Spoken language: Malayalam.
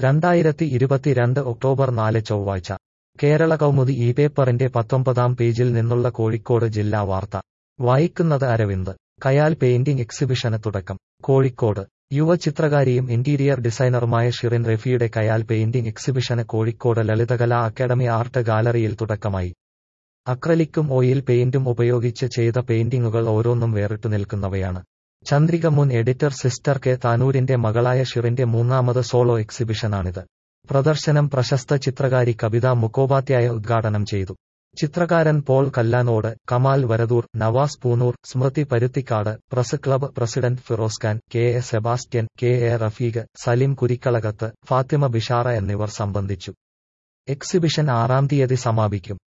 രണ്ടായിരത്തി ഇരുപത്തിരണ്ട് ഒക്ടോബർ നാല് ചൊവ്വാഴ്ച കേരള കൗമുദി ഈ പേപ്പറിന്റെ പത്തൊമ്പതാം പേജിൽ നിന്നുള്ള കോഴിക്കോട് ജില്ലാ വാർത്ത വായിക്കുന്നത് അരവിന്ദ് കയാൽ പെയിന്റിംഗ് എക്സിബിഷന് തുടക്കം കോഴിക്കോട് യുവ ചിത്രകാരിയും ഇന്റീരിയർ ഡിസൈനറുമായ ഷിറിൻ റഫിയുടെ കയാൽ പെയിന്റിംഗ് എക്സിബിഷന് കോഴിക്കോട് ലളിതകലാ അക്കാദമി ആർട്ട് ഗാലറിയിൽ തുടക്കമായി അക്രലിക്കും ഓയിൽ പെയിന്റും ഉപയോഗിച്ച് ചെയ്ത പെയിന്റിങ്ങുകൾ ഓരോന്നും വേറിട്ടു നിൽക്കുന്നവയാണ് ചന്ദ്രിക മുൻ എഡിറ്റർ സിസ്റ്റർ കെ താനൂരിന്റെ മകളായ ഷിറിന്റെ മൂന്നാമത് സോളോ എക്സിബിഷനാണിത് പ്രദർശനം പ്രശസ്ത ചിത്രകാരി കവിത മുഖോപാധ്യായ ഉദ്ഘാടനം ചെയ്തു ചിത്രകാരൻ Paul Kallanode Kamal Varadoor Navas Poonoor Smrithi Paruthikkad press club president Firoz Khan K A Sebastian K A Rafeeq Salim Kurikkalakath Fathima Bishara എന്നിവർ സംബന്ധിച്ചു എക്സിബിഷൻ ആറാം തീയതി സമാപിക്കും